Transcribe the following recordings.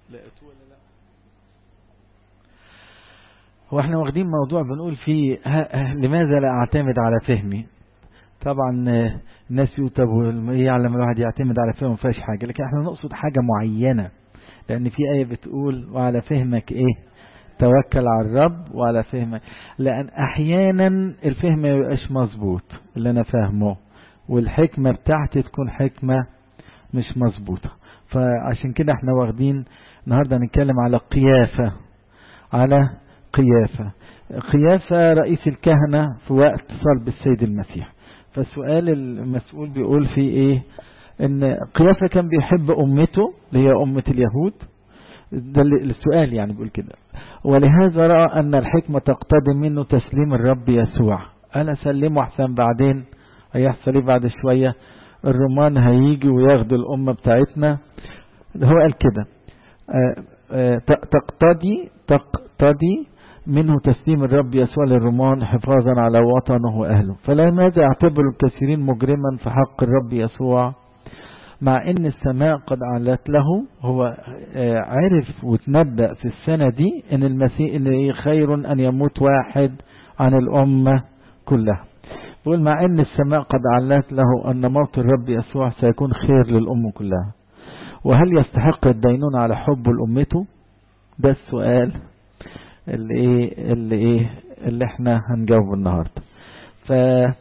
لقيتوه ولا لا هو احنا واخدين موضوع بنقول فيه لماذا لا اعتمد على فهمي طبعا الناس يقول طب يعلم الواحد يعتمد على فهمه ما فيهاش حاجه لكن احنا نقصد حاجه معينه لان في ايه بتقول وعلى فهمك ايه توكل على الرب وعلى فهمك لان احيانا الفهم ما يبقاش مظبوط اللي انا فاهمه والحكمه بتاعتي تكون حكمه مش مظبوطه فعشان كده احنا واخدين النهارده نتكلم على قيافه على قيافه قيافه رئيس الكهنه في وقت صلب السيد المسيح فالسؤال المسؤول بيقول فيه ايه ان قيافة كان بيحب امته اللي هي امة اليهود ده السؤال يعني بيقول كده ولهذا رأى ان الحكمة تقتضي منه تسليم الرب يسوع انا سلمه احسن بعدين هيحصل ايه بعد شوية الرومان هيجي وياخدوا الامة بتاعتنا هو قال كده تقتضي تقتضي منه تسليم الرب يسوع للرومان حفاظا على وطنه وأهله فلماذا يعتبر الكثيرين مجرما في حق الرب يسوع مع ان السماء قد علت له هو عرف وتنبأ في السنة دي ان المسيح ان خير ان يموت واحد عن الأمة كلها بقول مع ان السماء قد علت له ان موت الرب يسوع سيكون خير للأمة كلها وهل يستحق الدينون على حب لأمته ده السؤال اللي ايه اللي ايه اللي احنا هنجاوبه النهارده ف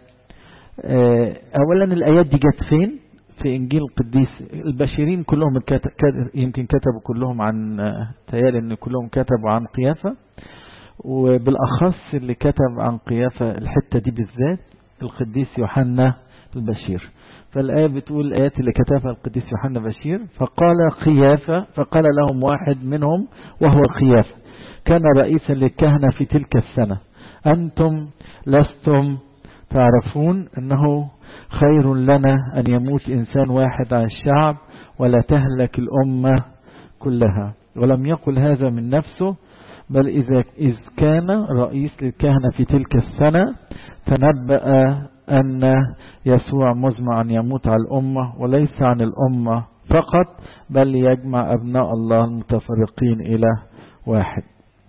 اولا الايات دي جت فين في انجيل القديس البشرين كلهم كتب يمكن كتبوا كلهم عن تيال ان كلهم كتبوا عن قيافه وبالاخص اللي كتب عن قيافه الحته دي بالذات القديس يوحنا البشير فالآية بتقول الآيات اللي كتبها القديس يوحنا بشير فقال قيافة فقال لهم واحد منهم وهو قيافة كان رئيسا للكهنة في تلك السنة أنتم لستم تعرفون أنه خير لنا أن يموت إنسان واحد عن الشعب ولا تهلك الأمة كلها ولم يقل هذا من نفسه بل إذا إذ كان رئيس للكهنة في تلك السنة تنبأ أن يسوع مزمع أن يموت على الأمة وليس عن الأمة فقط بل يجمع أبناء الله المتفرقين إلى واحد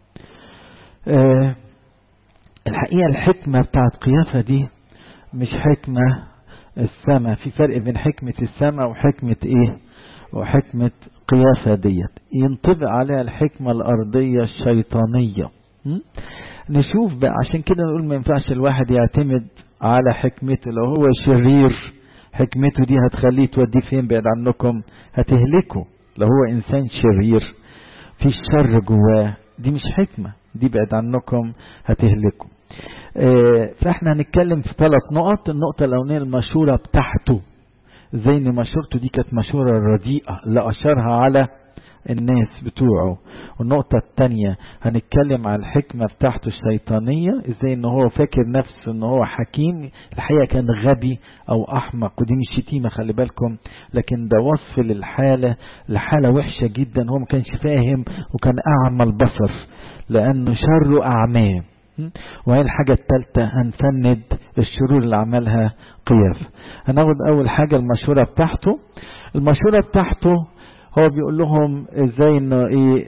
أه الحقيقة الحكمة بتاعت قيافة دي مش حكمة السماء في فرق بين حكمة السماء وحكمة ايه وحكمة قيافة ديت ينطبق عليها الحكمة الأرضية الشيطانية م? نشوف بقى عشان كده نقول ما ينفعش الواحد يعتمد على حكمته لو هو شرير حكمته دي هتخليه توديه فين بعد عنكم هتهلكه لو هو إنسان شرير في الشر جواه دي مش حكمة دي بعد عنكم هتهلكوا اه فاحنا هنتكلم في ثلاث نقط النقطة الأولانية المشورة بتاعته زي ان مشورته دي كانت مشورة رديئة اللي أشارها على الناس بتوعه والنقطة التانية هنتكلم على الحكمة بتاعته الشيطانية ازاي ان هو فاكر نفسه ان هو حكيم الحقيقة كان غبي او احمق ودي مش شتيمة خلي بالكم لكن ده وصف للحالة الحالة وحشة جدا هو ما كانش فاهم وكان اعمى البصر لانه شره اعماه وهي الحاجة الثالثة هنفند الشرور اللي عملها قياف هناخد اول حاجة المشورة بتاعته المشورة بتاعته هو بيقول لهم ازاي انه ايه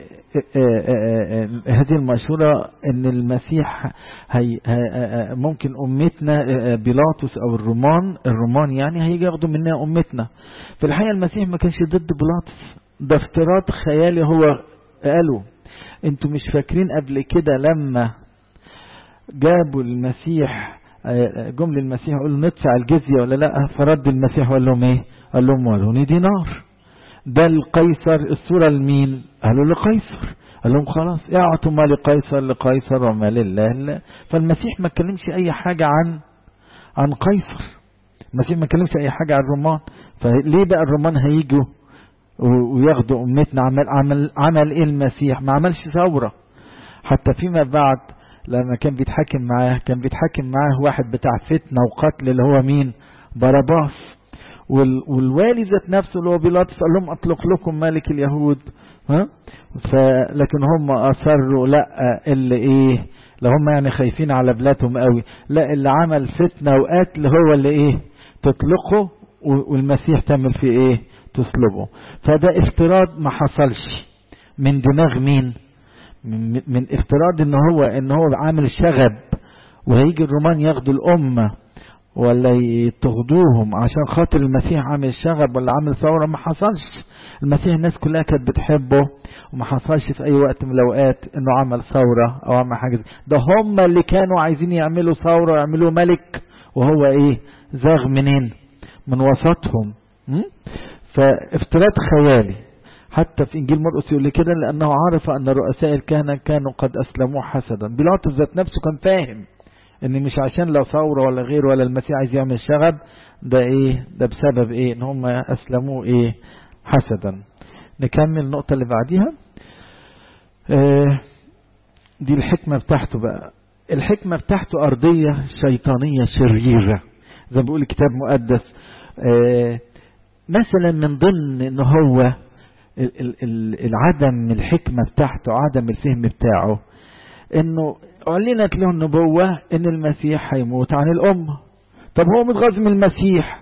هذه المشورة ان المسيح هي ممكن امتنا بيلاطس او الرومان الرومان يعني هيجي ياخدوا مننا امتنا في الحقيقة المسيح ما كانش ضد بيلاطس ده افتراض خيالي هو قاله انتوا مش فاكرين قبل كده لما جابوا المسيح جم للمسيح قالوا ندفع الجزية ولا لا فرد المسيح وقال لهم ايه قال لهم ولوني دينار ده القيصر الصورة لمين قالوا لقيصر قال لهم خلاص اعطوا ما لقيصر لقيصر وما لله لا. فالمسيح ما اتكلمش اي حاجة عن عن قيصر المسيح ما اتكلمش اي حاجة عن الرومان فليه بقى الرومان هيجوا وياخدوا امتنا عمل عمل عمل ايه المسيح ما عملش ثورة حتى فيما بعد لما كان بيتحاكم معاه كان بيتحاكم معاه واحد بتاع فتنة وقتل اللي هو مين باراباس والوالي ذات نفسه اللي هو بيلاطس قال لهم اطلق لكم ملك اليهود ها فلكن هم اصروا لا اللي ايه لو هم يعني خايفين على بلادهم قوي لا اللي عمل فتنة وقتل هو اللي ايه تطلقه والمسيح تعمل فيه ايه تصلبه فده افتراض ما حصلش من دماغ مين من, من افتراض ان هو ان هو عامل شغب وهيجي الرومان ياخدوا الامه ولا يتخدوهم عشان خاطر المسيح عامل شغب ولا عامل ثوره ما حصلش المسيح الناس كلها كانت بتحبه وما حصلش في اي وقت من الاوقات انه عمل ثوره او عمل حاجه ده هم اللي كانوا عايزين يعملوا ثوره ويعملوا ملك وهو ايه زاغ منين من وسطهم فافتراض خيالي حتى في انجيل مرقس يقول كده لانه عرف ان رؤساء الكهنه كانوا قد اسلموه حسدا بيلاطس ذات نفسه كان فاهم ان مش عشان لا ثوره ولا غير ولا المسيح عايز يعمل شغب ده ايه ده بسبب ايه ان هم اسلموه ايه حسدا نكمل النقطة اللي بعديها آه دي الحكمة بتاعته بقى الحكمة بتاعته أرضية شيطانية شريرة زي ما بيقول الكتاب مقدس آه مثلا من ضمن ان هو العدم الحكمة بتاعته عدم الفهم بتاعه انه اعلنت له النبوة ان المسيح هيموت عن الامة طب هو متغاظ من المسيح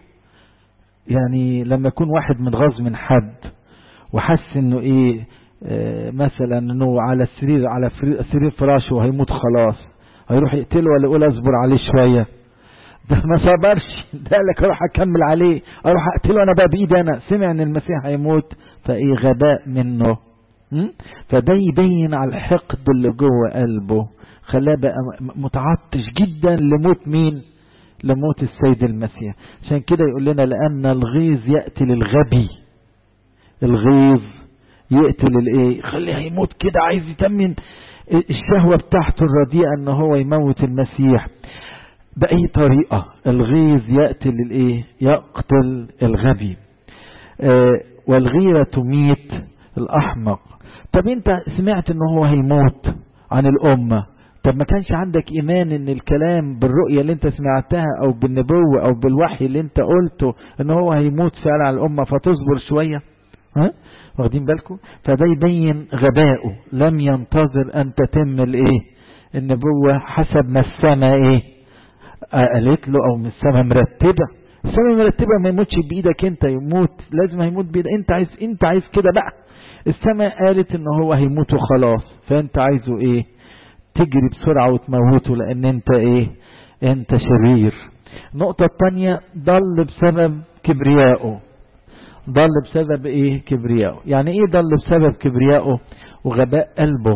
يعني لما يكون واحد متغاظ من حد وحس انه ايه آه مثلا انه على السرير على سرير فراشه وهيموت خلاص هيروح يقتله ولا يقول اصبر عليه شويه ده ما صبرش ده لك اروح اكمل عليه اروح اقتله انا بقى بايدي انا سمع ان المسيح هيموت فايه غباء منه فده يبين على الحقد اللي جوه قلبه خلاه بقى متعطش جدا لموت مين لموت السيد المسيح عشان كده يقول لنا لان الغيظ ياتي للغبي الغيظ يقتل الايه يخليه هيموت كده عايز يتمم الشهوة بتاعته الرديئة ان هو يموت المسيح بأي طريقة الغيظ يقتل الايه يقتل الغبي آه والغيرة تميت الأحمق طب انت سمعت ان هو هيموت عن الأمة طب ما كانش عندك إيمان ان الكلام بالرؤية اللي انت سمعتها او بالنبوة او بالوحي اللي انت قلته ان هو هيموت فعلا على الأمة فتصبر شوية ها واخدين بالكم فده يبين غبائه لم ينتظر ان تتم الايه النبوة حسب ما السماء ايه قالت له او من السماء مرتبة السماء مرتبة ما يموتش بايدك انت يموت لازم هيموت بايدك انت عايز انت عايز كده بقى السماء قالت ان هو هيموت وخلاص فانت عايزه ايه تجري بسرعة وتموته لان انت ايه انت شرير النقطة الثانية ضل بسبب كبريائه ضل بسبب ايه كبريائه يعني ايه ضل بسبب كبريائه وغباء قلبه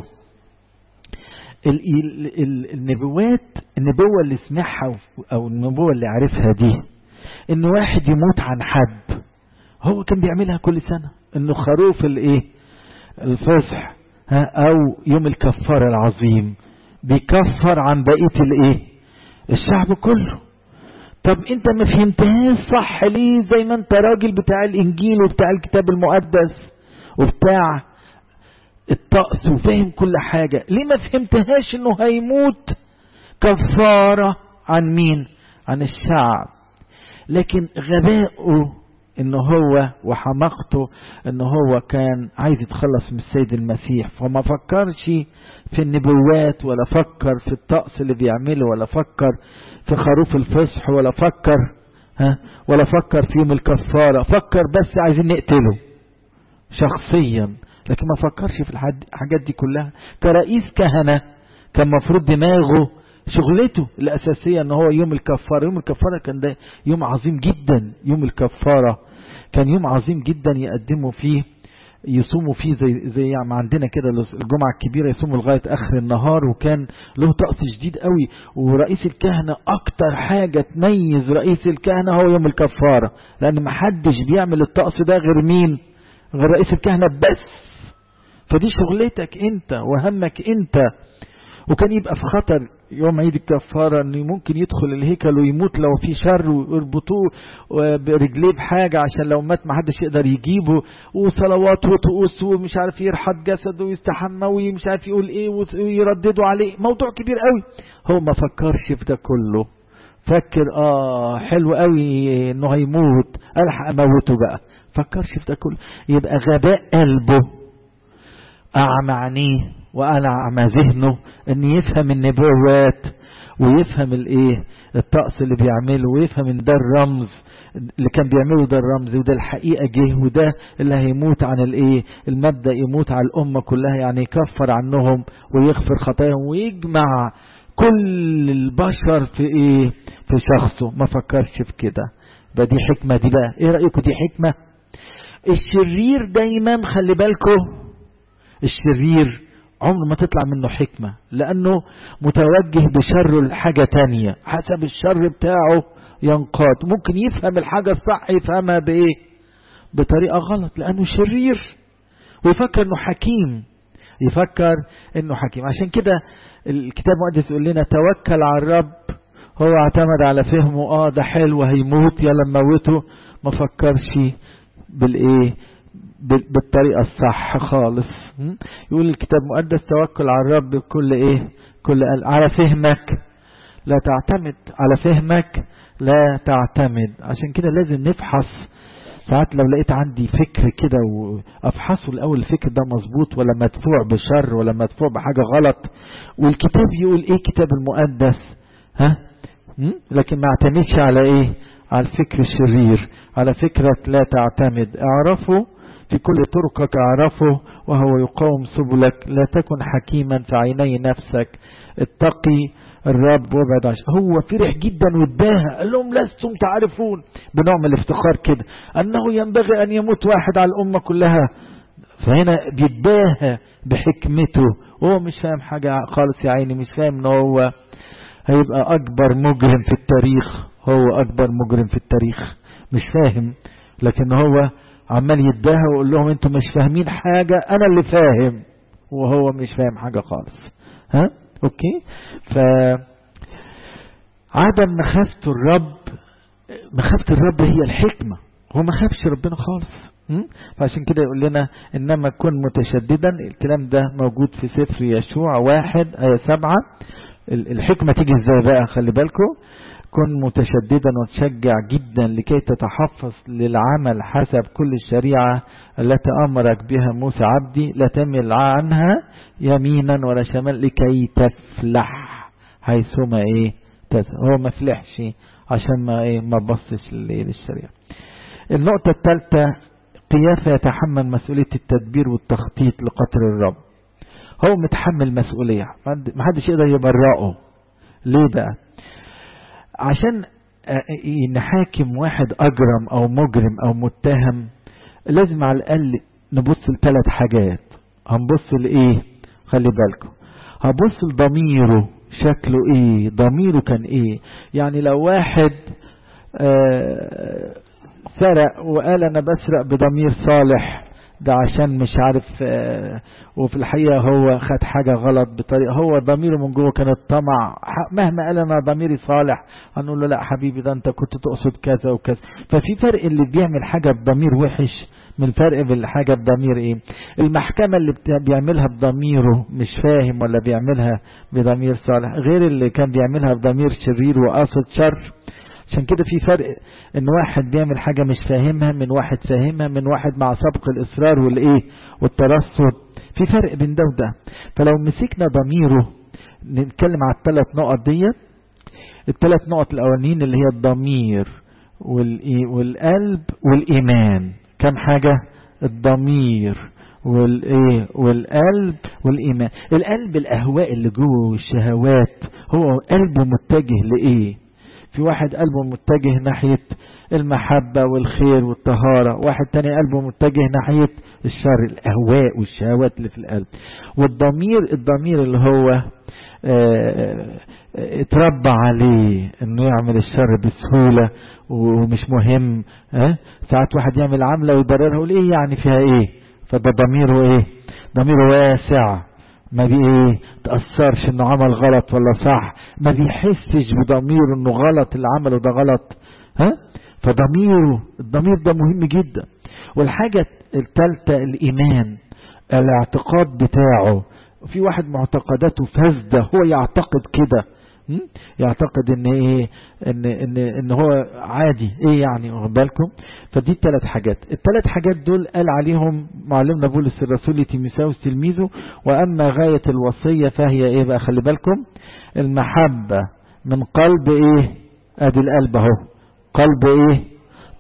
ال ال ال النبوات النبوة اللي سمعها او النبوة اللي عارفها دي ان واحد يموت عن حد هو كان بيعملها كل سنة انه خروف الايه الفصح ها او يوم الكفارة العظيم بيكفر عن بقية الايه الشعب كله طب انت ما فهمتهاش صح ليه زي ما انت راجل بتاع الانجيل وبتاع الكتاب المقدس وبتاع الطقس وفاهم كل حاجة ليه ما فهمتهاش انه هيموت كفارة عن مين عن الشعب لكن غباؤه ان هو وحماقته ان هو كان عايز يتخلص من السيد المسيح فما فكرش في النبوات ولا فكر في الطقس اللي بيعمله ولا فكر في خروف الفصح ولا فكر ها ولا فكر في يوم الكفارة فكر بس عايزين نقتله شخصيا لكن ما فكرش في الحاجات دي كلها كرئيس كهنة كان مفروض دماغه شغلته الأساسية ان هو يوم الكفارة يوم الكفارة كان ده يوم عظيم جدا يوم الكفارة كان يوم عظيم جدا يقدموا فيه يصوموا فيه زي زي يعني عندنا كده الجمعة الكبيرة يصوموا لغاية آخر النهار وكان له طقس شديد قوي ورئيس الكهنة أكتر حاجة تميز رئيس الكهنة هو يوم الكفارة لأن ما حدش بيعمل الطقس ده غير مين غير رئيس الكهنة بس فدي شغلتك أنت وهمك أنت وكان يبقى في خطر يوم عيد الكفارة انه ممكن يدخل الهيكل ويموت لو في شر ويربطوه برجليه بحاجة عشان لو مات ما حدش يقدر يجيبه وصلوات وطقوس ومش عارف يرحط جسده ويستحمى ومش عارف يقول ايه ويرددوا عليه موضوع كبير قوي هو ما فكرش في ده كله فكر اه حلو قوي انه هيموت الحق اموته بقى فكرش في ده كله يبقى غباء قلبه اعمى عينيه وانا اعمى ذهنه ان يفهم النبوات ويفهم الايه الطقس اللي بيعمله ويفهم ان ده الرمز اللي كان بيعمله ده الرمز وده الحقيقة جه وده اللي هيموت عن الايه المبدأ يموت على الأمة كلها يعني يكفر عنهم ويغفر خطاياهم ويجمع كل البشر في ايه في شخصه ما فكرش في كده بقى دي حكمة دي بقى ايه رأيكم دي حكمة الشرير دايما خلي بالكم الشرير عمر ما تطلع منه حكمة لأنه متوجه بشره لحاجة تانية حسب الشر بتاعه ينقاد ممكن يفهم الحاجة الصح يفهمها بإيه بطريقة غلط لأنه شرير ويفكر أنه حكيم يفكر أنه حكيم عشان كده الكتاب المقدس يقول لنا توكل على الرب هو اعتمد على فهمه اه ده حلو هيموت يلا نموته ما فكرش بالايه بالطريقة الصح خالص يقول الكتاب المقدس توكل على الرب بكل ايه كل قلب على فهمك لا تعتمد على فهمك لا تعتمد عشان كده لازم نفحص ساعات لو لقيت عندي فكر كده وافحصه الاول الفكر ده مظبوط ولا مدفوع بشر ولا مدفوع بحاجة غلط والكتاب يقول ايه كتاب المقدس ها لكن ما اعتمدش على ايه على الفكر الشرير على فكرك لا تعتمد اعرفه في كل طرقك اعرفه وهو يقاوم سبلك لا تكن حكيما في عيني نفسك اتقي الرب وابعد عشان هو فرح جدا واداها قال لهم لستم تعرفون بنوع من الافتخار كده انه ينبغي ان يموت واحد على الامه كلها فهنا بيتباهى بحكمته وهو مش فاهم حاجه خالص يا عيني مش فاهم ان هو هيبقى اكبر مجرم في التاريخ هو اكبر مجرم في التاريخ مش فاهم لكن هو عمال يداها ويقول لهم انتم مش فاهمين حاجة انا اللي فاهم وهو مش فاهم حاجة خالص ها اوكي ف عدم مخافة الرب مخافة الرب هي الحكمة هو ما خافش ربنا خالص فعشان كده يقول لنا انما كن متشددا الكلام ده موجود في سفر يشوع واحد آية سبعة الحكمة تيجي ازاي بقى خلي بالكم كن متشددا وتشجع جدا لكي تتحفظ للعمل حسب كل الشريعة التي أمرك بها موسى عبدي لا تمل عنها يمينا ولا شمال لكي تفلح حيثما ايه هو ما فلحش عشان ما ايه ما بصش للشريعة النقطة الثالثة قيافة يتحمل مسؤولية التدبير والتخطيط لقتل الرب هو متحمل مسؤولية ما حدش يقدر يبرئه ليه بقى عشان نحاكم واحد أجرم أو مجرم أو متهم لازم على الأقل نبص لثلاث حاجات هنبص لإيه خلي بالكم هبص لضميره شكله إيه ضميره كان إيه يعني لو واحد آه سرق وقال أنا بسرق بضمير صالح ده عشان مش عارف آه وفي الحقيقة هو خد حاجة غلط بطريقة هو ضميره من جوه كان الطمع مهما قال أنا ضميري صالح هنقول له لا حبيبي ده أنت كنت تقصد كذا وكذا ففي فرق اللي بيعمل حاجة بضمير وحش من فرق بالحاجة بضمير ايه المحكمة اللي بيعملها بضميره مش فاهم ولا بيعملها بضمير صالح غير اللي كان بيعملها بضمير شرير وقاصد شر عشان كده في فرق ان واحد بيعمل حاجة مش فاهمها من واحد فاهمها من واحد مع سبق الاصرار والايه والترصد في فرق بين ده وده فلو مسكنا ضميره نتكلم على الثلاث نقط ديت الثلاث نقط الاولانيين اللي هي الضمير والقلب والايمان كم حاجة الضمير والايه والقلب والايمان القلب الاهواء اللي جوه والشهوات هو قلبه متجه لايه في واحد قلبه متجه ناحية المحبة والخير والطهارة واحد تاني قلبه متجه ناحية الشر الأهواء والشهوات اللي في القلب والضمير الضمير اللي هو اتربى عليه انه يعمل الشر بسهولة ومش مهم اه ساعات واحد يعمل عملة ويبررها يقول ايه يعني فيها ايه فده ضميره ايه ضميره واسع ما بي ايه تأثرش انه عمل غلط ولا صح ما بيحسش بضميره انه غلط اللي عمله ده غلط ها فضميره الضمير ده مهم جدا والحاجة الثالثة الإيمان الاعتقاد بتاعه في واحد معتقداته فاسدة هو يعتقد كده يعتقد ان ايه ان ان ان هو عادي ايه يعني واخد بالكم فدي الثلاث حاجات الثلاث حاجات دول قال عليهم معلمنا بولس الرسول تيموثاوس تلميذه واما غايه الوصيه فهي ايه بقى خلي بالكم المحبه من قلب ايه ادي القلب اهو قلب ايه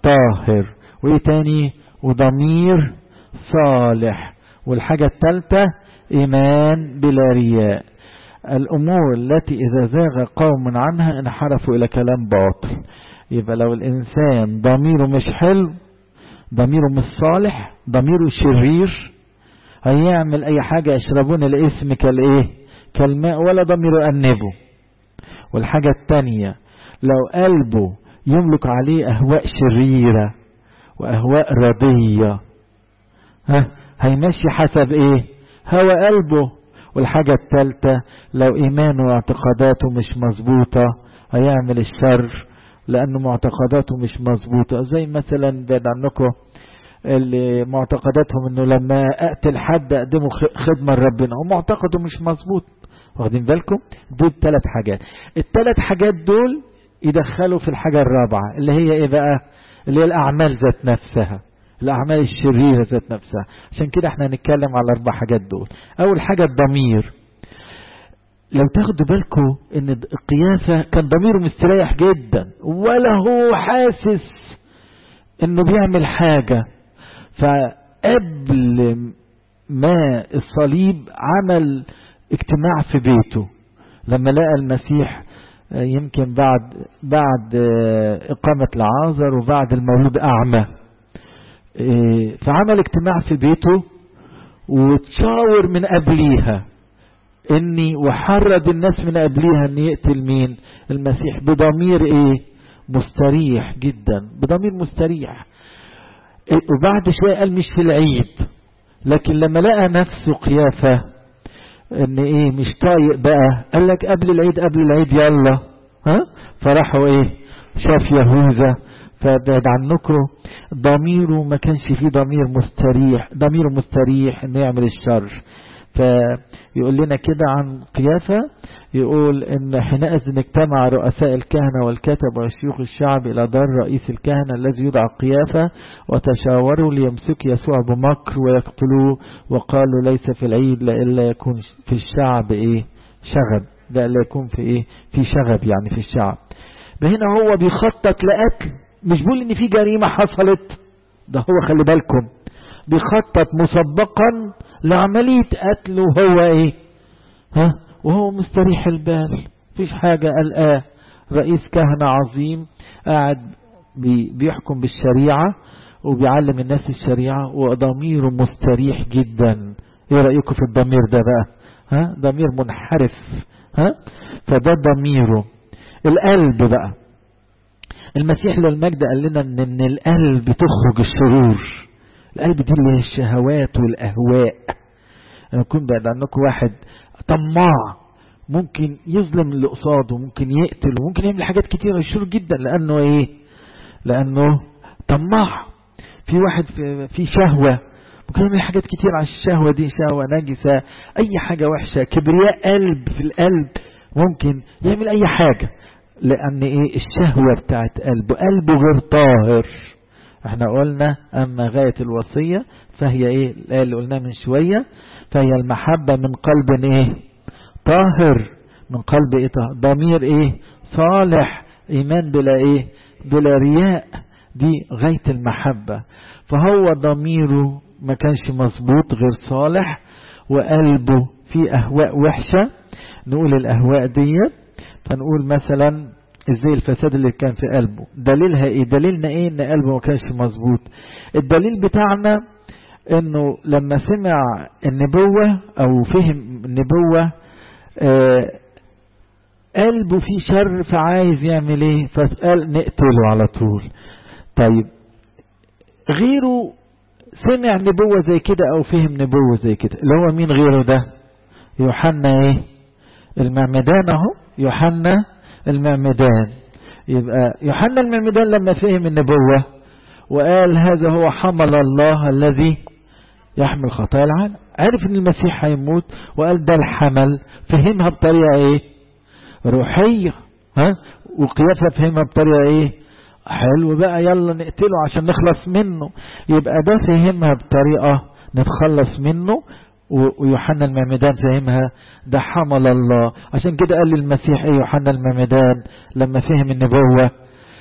طاهر وايه تاني وضمير صالح والحاجة الثالثة ايمان بلا رياء الامور التي اذا زاغ قوم عنها انحرفوا الى كلام باطل يبقى لو الانسان ضميره مش حلو ضميره مش صالح ضميره شرير هيعمل اي حاجة يشربون الاسم كالايه كالماء ولا ضميره انبه والحاجة التانية لو قلبه يملك عليه اهواء شريرة واهواء رضية ها هيمشي حسب ايه هوى قلبه والحاجة التالتة لو ايمانه واعتقاداته مش مظبوطة هيعمل الشر لانه معتقداته مش مظبوطة زي مثلا بعد عنكم اللي معتقداتهم انه لما اقتل حد اقدمه خدمة لربنا ومعتقده مش مظبوط واخدين بالكم دول ثلاث حاجات الثلاث حاجات دول يدخلوا في الحاجة الرابعة اللي هي ايه بقى اللي هي الاعمال ذات نفسها الاعمال الشريرة ذات نفسها عشان كده احنا هنتكلم على الاربع حاجات دول اول حاجة الضمير لو تاخدوا بالكم ان القياسة كان ضميره مستريح جدا ولا هو حاسس انه بيعمل حاجة فقبل ما الصليب عمل اجتماع في بيته لما لقى المسيح يمكن بعد بعد إقامة العازر وبعد المولود أعمى فعمل اجتماع في بيته وتشاور من قبليها اني وحرض الناس من قبليها ان يقتل مين المسيح بضمير ايه مستريح جدا بضمير مستريح وبعد شوية قال مش في العيد لكن لما لقى نفسه قيافة ان ايه مش طايق بقى قال لك قبل العيد قبل العيد يلا ها فراحوا ايه شاف يهوذا فبعد عنكم ضميره ما كانش فيه ضمير مستريح ضميره مستريح انه يعمل الشر فيقول لنا كده عن قيافة يقول ان حينئذ اجتمع رؤساء الكهنة والكتب وشيوخ الشعب الى دار رئيس الكهنة الذي يدعى قيافة وتشاوروا ليمسك يسوع بمكر ويقتلوه وقالوا ليس في العيد لإلا يكون في الشعب ايه شغب لإلا يكون في ايه في شغب يعني في الشعب هنا هو بيخطط لقتل مش بيقول ان في جريمة حصلت ده هو خلي بالكم بيخطط مسبقا لعملية قتل وهو ايه ها وهو مستريح البال فيش حاجة قلقاه رئيس كهنة عظيم قاعد بي بيحكم بالشريعة وبيعلم الناس الشريعة وضميره مستريح جدا ايه رأيكم في الضمير ده بقى ها ضمير منحرف ها فده ضميره القلب بقى المسيح للمجد قال لنا ان من القلب تخرج الشرور القلب دي اللي هي الشهوات والاهواء يكون بعد عنكم واحد طماع ممكن يظلم اللي قصاده ممكن يقتل وممكن يعمل حاجات كتيرة يشور جدا لانه ايه لانه طماع في واحد في, في شهوة ممكن يعمل حاجات كتير على الشهوة دي شهوة نجسة اي حاجة وحشة كبرياء قلب في القلب ممكن يعمل اي حاجة لان ايه الشهوة بتاعت قلبه قلبه غير طاهر احنا قلنا اما غاية الوصية فهي ايه الآية اللي قلناها من شوية فهي المحبة من قلب ايه طاهر من قلب ايه طاهر ضمير ايه صالح ايمان بلا ايه بلا رياء دي غاية المحبة فهو ضميره ما كانش مظبوط غير صالح وقلبه فيه اهواء وحشة نقول الاهواء دي فنقول مثلا ازاي الفساد اللي كان في قلبه دليلها ايه دليلنا ايه ان قلبه ما كانش مظبوط الدليل بتاعنا انه لما سمع النبوة او فهم النبوة آه قلبه فيه شر فعايز يعمل ايه فقال نقتله على طول طيب غيره سمع نبوة زي كده او فهم نبوة زي كده اللي هو مين غيره ده يوحنا ايه المعمدان اهو يوحنا المعمدان يبقى يوحنا المعمدان لما فهم النبوة وقال هذا هو حمل الله الذي يحمل خطايا العالم عرف ان المسيح هيموت وقال ده الحمل فهمها بطريقة ايه روحية ها وقيافة فهمها بطريقة ايه حلو بقى يلا نقتله عشان نخلص منه يبقى ده فهمها بطريقة نتخلص منه ويوحنا المعمدان فهمها ده حمل الله عشان كده قال للمسيح ايه يوحنا المعمدان لما فهم النبوة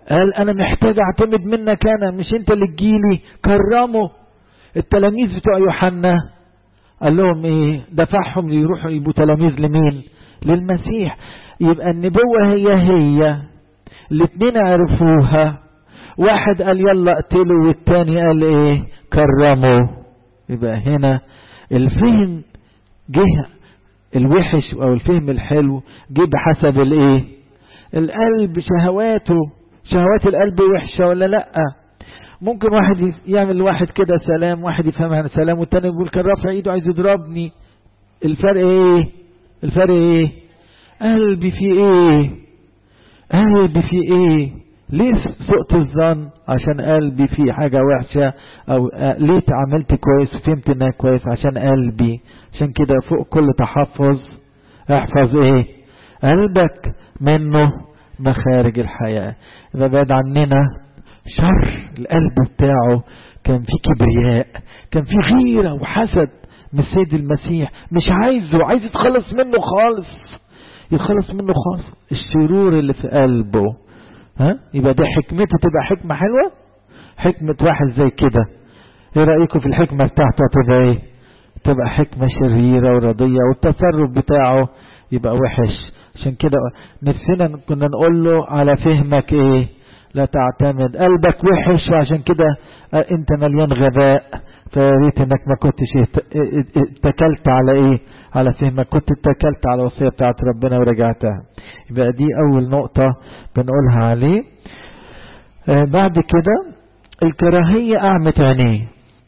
قال انا محتاج اعتمد منك انا مش انت اللي تجيلي كرمه التلاميذ بتوع يوحنا قال لهم ايه دفعهم ليروحوا يبقوا تلاميذ لمين للمسيح يبقى النبوة هي هي الاثنين عرفوها واحد قال يلا اقتله والتاني قال ايه كرمه يبقى هنا الفهم جه الوحش او الفهم الحلو جه بحسب الايه القلب شهواته شهوات القلب وحشة ولا لا ممكن واحد يعمل واحد كده سلام واحد يفهمها سلام والتاني يقول كان رافع ايده عايز يضربني الفرق ايه الفرق ايه قلبي في ايه قلبي في ايه ليه سقط الظن عشان قلبي في حاجة وحشة او ليه عملت كويس وفهمت انها كويس عشان قلبي عشان كده فوق كل تحفظ احفظ ايه قلبك منه مخارج الحياة يبقى بعد عننا شر القلب بتاعه كان فيه كبرياء كان فيه غيرة وحسد من السيد المسيح مش عايزه عايز يتخلص منه خالص يتخلص منه خالص الشرور اللي في قلبه ها يبقى ده حكمته تبقى حكمة حلوة حكمة واحد زي كده ايه رأيكم في الحكمة بتاعته تبقى ايه تبقى حكمة شريرة ورضية والتصرف بتاعه يبقى وحش عشان كده نفسنا كنا نقول له على فهمك ايه لا تعتمد قلبك وحش وعشان كده انت مليان غباء فياريت انك ما كنتش اتكلت على ايه على فهمك كنت اتكلت على الوصية بتاعت ربنا ورجعتها يبقى دي اول نقطة بنقولها عليه آه بعد كده الكراهية اعمت عينيه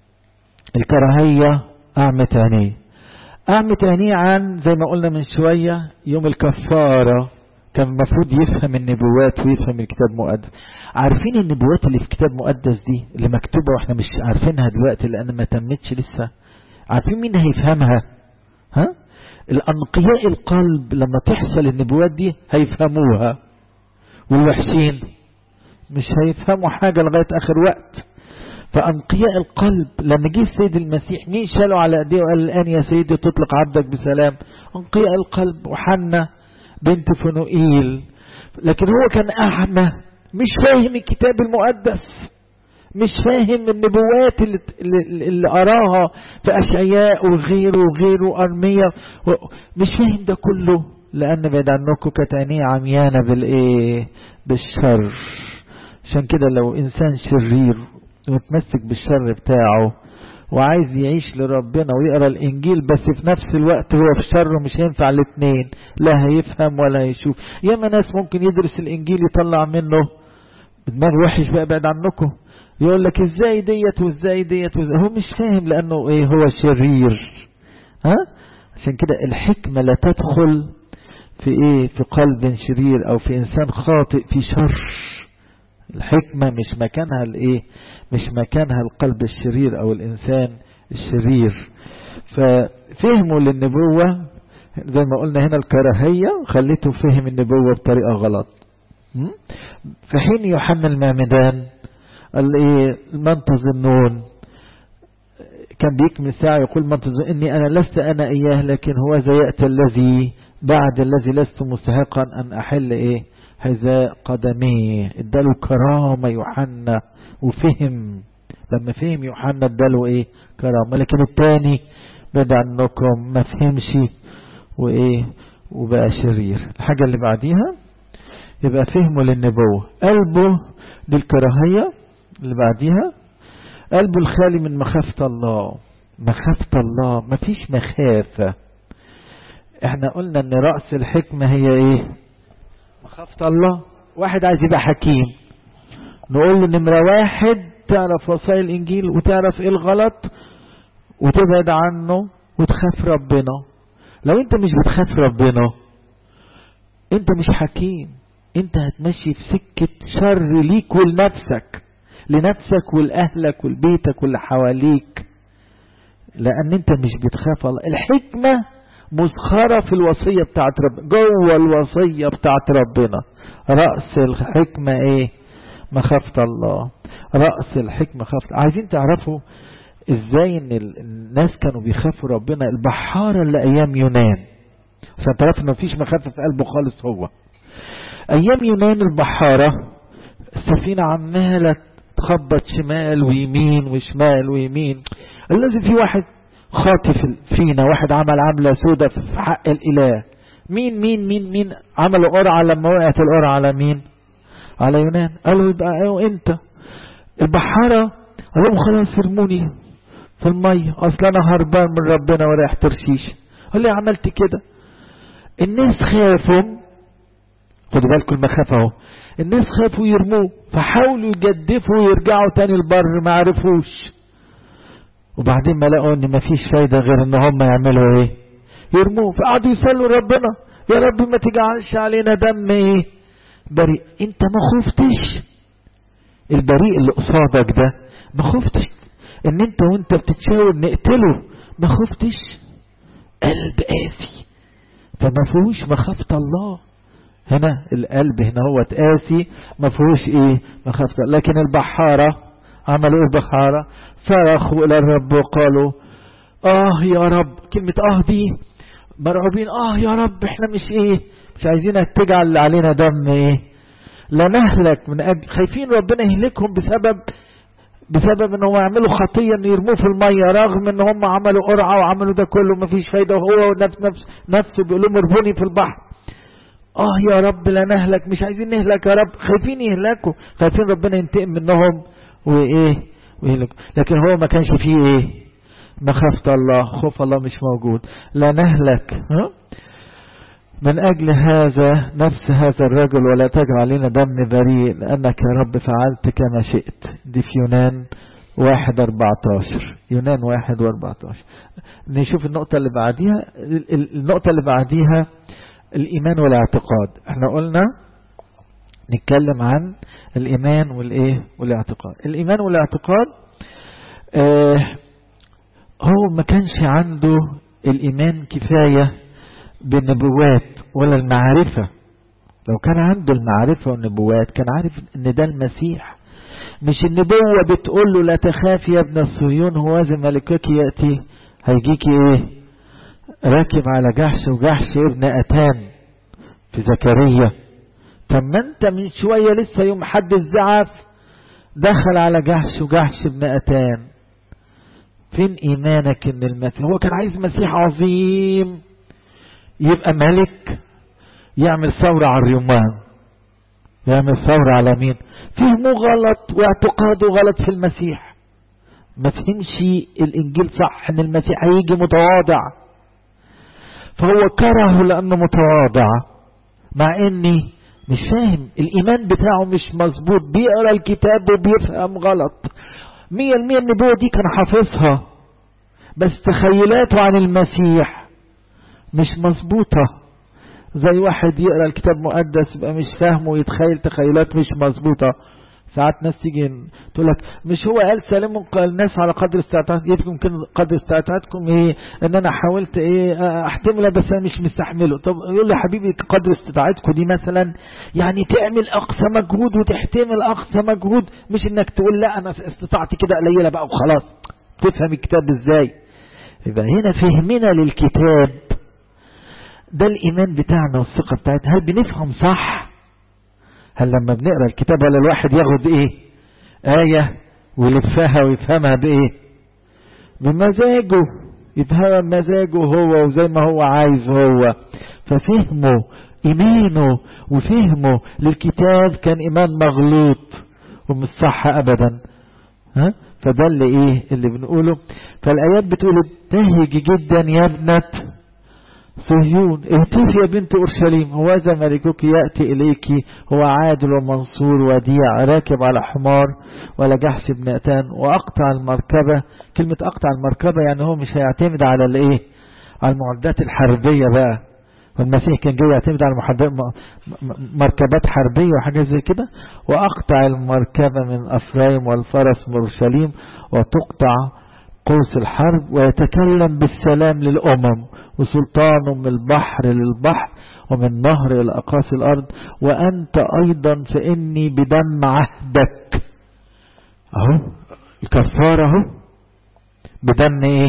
الكراهية اعمت عينيه اعمت عينيه عن زي ما قلنا من شوية يوم الكفارة كان المفروض يفهم النبوات ويفهم الكتاب المقدس عارفين النبوات اللي في الكتاب المقدس دي اللي مكتوبة واحنا مش عارفينها دلوقتي لان ما تمتش لسه عارفين مين هيفهمها ها الانقياء القلب لما تحصل النبوات دي هيفهموها والوحشين مش هيفهموا حاجة لغاية اخر وقت فأنقياء القلب لما جه السيد المسيح مين شاله على ايديه وقال الآن يا سيدي تطلق عبدك بسلام أنقياء القلب وحنا بنت فنوئيل لكن هو كان أعمى مش فاهم الكتاب المقدس مش فاهم النبوات اللي, اللي, اللي أراها في أشعياء وغيره وغيره أرمية مش فاهم ده كله لأن بعد عنكم كانت عينيه عميانة بالإيه بالشر عشان كده لو إنسان شرير ومتمسك بالشر بتاعه وعايز يعيش لربنا ويقرا الانجيل بس في نفس الوقت هو في شر مش هينفع الاثنين لا هيفهم ولا هيشوف ياما ناس ممكن يدرس الانجيل يطلع منه دماغ وحش بقى بعد عنكم يقول لك ازاي ديت وازاي ديت وازاي هو مش فاهم لانه ايه هو شرير ها عشان كده الحكمه لا تدخل في ايه في قلب شرير او في انسان خاطئ في شر الحكمة مش مكانها الايه مش مكانها القلب الشرير او الانسان الشرير ففهموا للنبوة زي ما قلنا هنا الكراهية خليته فهم النبوة بطريقة غلط في حين يوحنا المعمدان قال ايه من تظنون كان بيكمل ساعة يقول من تظن اني انا لست انا اياه لكن هو زي يأتي الذي بعد الذي لست مستحقا ان احل ايه حذاء قدميه اداله كرامة يوحنا وفهم لما فهم يوحنا اداله ايه كرامة لكن التاني بعد عنكم ما فهمش وايه وبقى شرير الحاجة اللي بعديها يبقى فهمه للنبوة قلبه للكراهية اللي بعديها قلبه الخالي من مخافة الله مخافة الله مفيش مخافة احنا قلنا ان رأس الحكمة هي ايه مخافة الله واحد عايز يبقى حكيم نقول له نمرة واحد تعرف وصايا الإنجيل وتعرف إيه الغلط وتبعد عنه وتخاف ربنا لو أنت مش بتخاف ربنا أنت مش حكيم أنت هتمشي في سكة شر ليك ولنفسك لنفسك ولأهلك ولبيتك واللي حواليك لأن أنت مش بتخاف الله الحكمة مسخرة في الوصية بتاعت ربنا جوه الوصية بتاعت ربنا رأس الحكمة ايه مخافة الله رأس الحكمة خافة عايزين تعرفوا ازاي ان الناس كانوا بيخافوا ربنا البحارة اللي ايام يونان عشان تعرف ان مفيش مخافة في قلبه خالص هو ايام يونان البحارة السفينة عمالة تخبط شمال ويمين وشمال ويمين لازم في واحد خاطف فينا واحد عمل عملة سودة في حق الإله مين مين مين مين عملوا قرعة لما وقعت القرعة على مين على يونان قالوا يبقى ايوه انت البحارة قال لهم خلاص ارموني في المية اصل انا هربان من ربنا ورايح ترشيش قال لي عملت كده الناس خافوا خدوا بالكم المخافة اهو الناس خافوا يرموه فحاولوا يجدفوا ويرجعوا تاني البر ما عرفوش وبعدين ما لقوا ان مفيش فايدة غير ان هم يعملوا ايه يرموه فقعدوا يصلوا ربنا يا رب ما تجعلش علينا دم ايه بريء انت ما خفتش البريء اللي قصادك ده ما خفتش ان انت وانت بتتشاور نقتله ما خفتش قلب قاسي فما فيهوش مخافة الله هنا القلب هنا هو تقاسي ما فيهوش ايه مخافة لكن البحارة عملوا ايه البحارة صرخوا الى الرب وقالوا اه يا رب كلمة اه دي مرعوبين اه يا رب احنا مش ايه مش عايزينك تجعل علينا دم ايه لا نهلك من أجل خايفين ربنا يهلكهم بسبب بسبب ان هم يعملوا خطية ان يرموه في المية رغم ان هم عملوا قرعة وعملوا ده كله مفيش فايدة وهو نفس نفس نفسه بيقول لهم ارموني في البحر اه يا رب لا نهلك مش عايزين نهلك يا رب خايفين يهلكوا خايفين ربنا ينتقم منهم وايه ويهلك لكن هو ما كانش فيه ايه مخافة الله خوف الله مش موجود لا نهلك ها من أجل هذا نفس هذا الرجل ولا تجعل علينا دم بريء لأنك يا رب فعلت كما شئت دي في يونان واحد أربعتاشر يونان واحد وأربعتاشر نشوف النقطة اللي بعديها النقطة اللي بعديها الإيمان والاعتقاد احنا قلنا نتكلم عن الإيمان والإيه والاعتقاد الإيمان والاعتقاد آه هو ما كانش عنده الإيمان كفاية بالنبوات ولا المعرفة لو كان عنده المعرفة والنبوات كان عارف ان ده المسيح مش النبوة بتقول له لا تخاف يا ابن الصهيون هو ذا ملكك يأتي هيجيك ايه راكب على جحش وجحش ابن أتان في زكريا طب ما انت من شوية لسه يوم حد الزعف دخل على جحش وجحش ابن أتان فين ايمانك ان المسيح هو كان عايز مسيح عظيم يبقى ملك يعمل ثورة على الرمان يعمل ثورة على مين فهمه غلط واعتقاده غلط في المسيح ما فهمش الانجيل صح ان المسيح هيجي متواضع فهو كرهه لانه متواضع مع اني مش فاهم الايمان بتاعه مش مظبوط بيقرا الكتاب وبيفهم غلط مية المية النبوة دي كان حافظها بس تخيلاته عن المسيح مش مظبوطة زي واحد يقرا الكتاب مقدس يبقى مش فاهمه ويتخيل تخيلات مش مظبوطة ساعات ناس تيجي تقول لك مش هو قال سلموا الناس على قدر استعتاد يمكن قدر استعتادكم ايه ان انا حاولت ايه احتمله بس انا مش مستحمله طب يقول لي حبيبي قدر استطاعتكم دي مثلا يعني تعمل اقصى مجهود وتحتمل اقصى مجهود مش انك تقول لا انا استطاعتي كده قليله بقى وخلاص تفهم الكتاب ازاي يبقى هنا فهمنا للكتاب ده الايمان بتاعنا والثقه بتاعتنا هل بنفهم صح هل لما بنقرا الكتاب ولا الواحد ياخد ايه آية ويلفها ويفهمها بايه بمزاجه يفهمها بمزاجه هو وزي ما هو عايز هو ففهمه ايمانه وفهمه للكتاب كان ايمان مغلوط ومش صح ابدا ها فده اللي ايه اللي بنقوله فالايات بتقول ابتهج جدا يا ابنه صهيون اهتفي يا بنت أورشليم هوذا ملكك يأتي إليك هو عادل ومنصور وديع راكب على حمار ولا جحش ابن أتان وأقطع المركبة كلمة أقطع المركبة يعني هو مش هيعتمد على الإيه على المعدات الحربية بقى والمسيح كان جاي يعتمد على مركبات حربية وحاجات زي كده وأقطع المركبة من أفرايم والفرس من أورشليم وتقطع قوس الحرب ويتكلم بالسلام للأمم وسلطانه من البحر للبحر ومن نهر إلى أقاصي الأرض وأنت أيضا فإني بدم عهدك أهو الكفارة أهو بدم إيه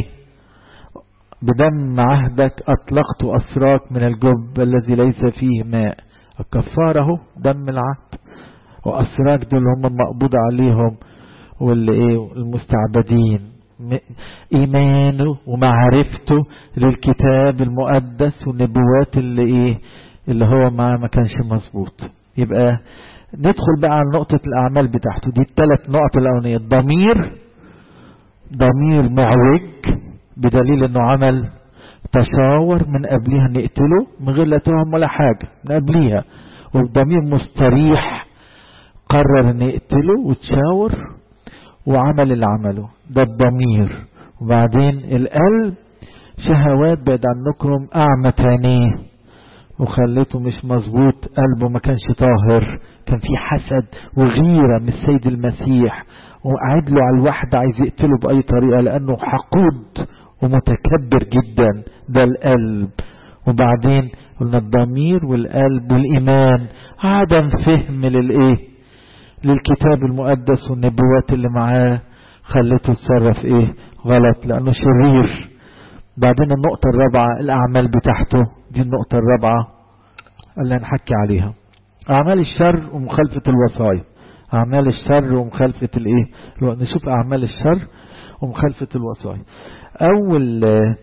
بدم عهدك أطلقت أسراك من الجب الذي ليس فيه ماء الكفارة أهو دم العهد وأسراج دول هم المقبوض عليهم واللي ايه المستعبدين ايمانه ومعرفته للكتاب المقدس والنبوات اللي ايه اللي هو ما ما كانش مظبوط يبقى ندخل بقى على نقطة الأعمال بتاعته دي الثلاث نقط الأولانية الضمير ضمير معوج بدليل انه عمل تشاور من قبلها نقتله من غير لا تهم ولا حاجة من قبلها والضمير مستريح قرر ان يقتله وتشاور وعمل اللي عمله ده الضمير وبعدين القلب شهوات بعد عنكم أعمت عينيه وخليته مش مظبوط قلبه ما كانش طاهر كان في حسد وغيرة من السيد المسيح وقعد له على الواحد عايز يقتله بأي طريقة لأنه حقود ومتكبر جدا ده القلب وبعدين قلنا الضمير والقلب والإيمان عدم فهم للإيه للكتاب المقدس والنبوات اللي معاه خلته يتصرف إيه غلط لأنه شرير بعدين النقطة الرابعة الأعمال بتاعته دي النقطة الرابعة اللي هنحكي عليها أعمال الشر ومخالفة الوصايا أعمال الشر ومخالفة الإيه نشوف أعمال الشر ومخالفة الوصايا أول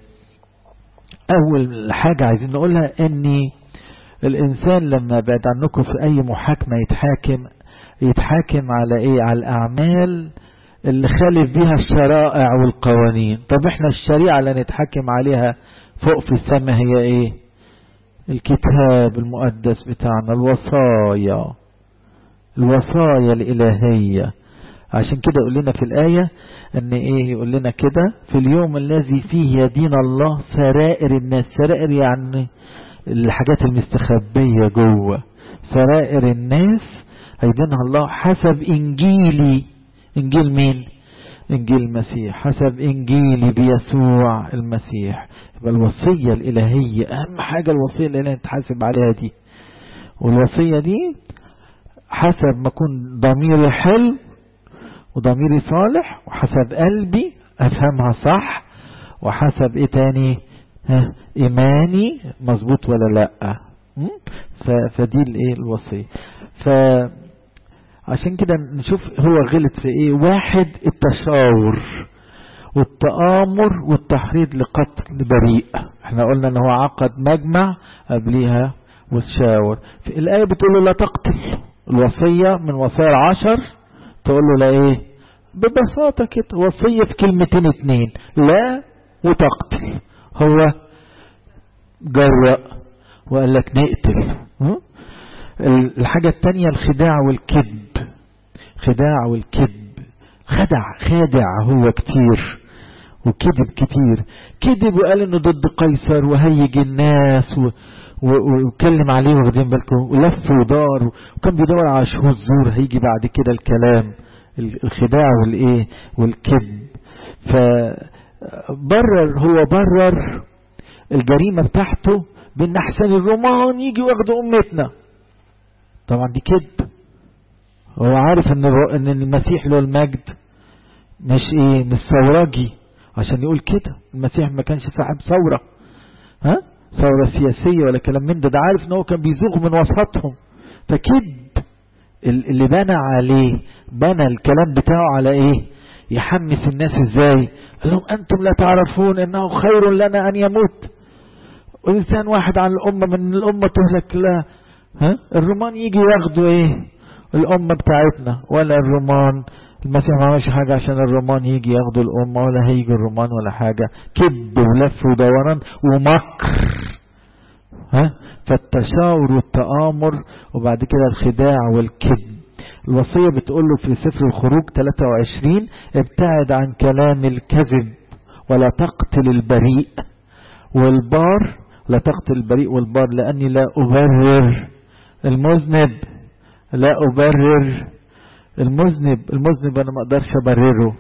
أول حاجة عايزين نقولها إن الإنسان لما بعد عنكم في أي محاكمة يتحاكم يتحاكم على إيه على الأعمال اللي خالف بيها الشرائع والقوانين طب احنا الشريعة اللي نتحكم عليها فوق في السماء هي ايه الكتاب المقدس بتاعنا الوصايا الوصايا الإلهية عشان كده يقول لنا في الآية ان ايه يقول لنا كده في اليوم الذي فيه يدين الله سرائر الناس سرائر يعني الحاجات المستخبية جوه سرائر الناس هيدينها الله حسب انجيلي انجيل مين انجيل المسيح حسب انجيلي بيسوع المسيح يبقى الوصية الالهية اهم حاجة الوصية الالهية نتحاسب عليها دي والوصية دي حسب ما اكون ضميري حلو وضميري صالح وحسب قلبي افهمها صح وحسب ايه تاني ها ايماني مظبوط ولا لا فدي الايه الوصية ف عشان كده نشوف هو غلط في ايه واحد التشاور والتآمر والتحريض لقتل بريء احنا قلنا ان هو عقد مجمع قبليها وتشاور في الآية بتقول له لا تقتل الوصية من وصايا العشر تقول له لا ايه ببساطة كده وصية في كلمتين اتنين لا وتقتل هو جرأ وقال لك نقتل الحاجة التانية الخداع والكذب خداع والكذب خدع خادع هو كتير وكذب كتير كذب وقال انه ضد قيصر وهيج الناس و... واتكلم عليه واخدين بالكم ولف ودار وكان بيدور على شهود زور هيجي بعد كده الكلام الخداع والايه والكذب فبرر هو برر الجريمة بتاعته بان احسن الرومان يجي واخدوا امتنا طبعا دي كذب هو عارف ان ان المسيح له المجد مش ايه مش ثورجي عشان يقول كده المسيح ما كانش صاحب ثوره ها ثوره سياسيه ولا كلام من ده ده عارف ان هو كان بيزوغ من وسطهم فكذب اللي بنى عليه بنى الكلام بتاعه على ايه يحمس الناس ازاي قال لهم انتم لا تعرفون انه خير لنا ان يموت وانسان واحد عن الامه من الامه تهلك لا ها الرومان يجي ياخدوا ايه الامه بتاعتنا ولا الرومان المسيح ما عملش حاجة عشان الرومان يجي ياخدوا الأمة ولا هيجي الرومان ولا حاجة كذب ولف ودوران ومكر ها فالتشاور والتآمر وبعد كده الخداع والكذب الوصية بتقول له في سفر الخروج 23 ابتعد عن كلام الكذب ولا تقتل البريء والبار لا تقتل البريء والبار لأني لا أبرر المذنب لا أبرر المذنب المذنب أنا ما أقدرش أبرره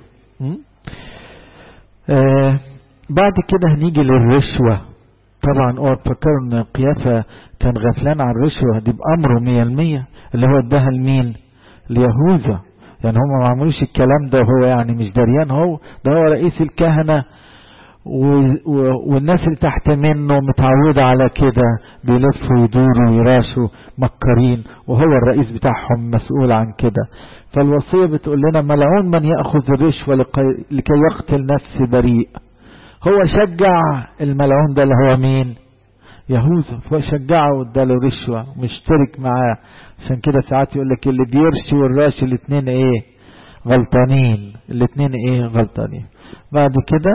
آه بعد كده هنيجي للرشوة طبعا اوعى تفكروا ان قيافة كان غفلان عن الرشوة دي بأمره مية المية اللي هو اداها لمين ليهوذا يعني هم ما عملوش الكلام ده وهو يعني مش دريان هو ده هو رئيس الكهنة والناس اللي تحت منه متعودة على كده بيلفوا ويدوروا ويراشوا مكرين وهو الرئيس بتاعهم مسؤول عن كده فالوصية بتقول لنا ملعون من يأخذ الرشوة لكي يقتل نفس بريء هو شجع الملعون ده اللي هو مين يهوذا فهو شجعه واداله رشوة مشترك معاه عشان كده ساعات يقول لك اللي بيرشي والراشي الاثنين ايه غلطانين الاثنين ايه غلطانين بعد كده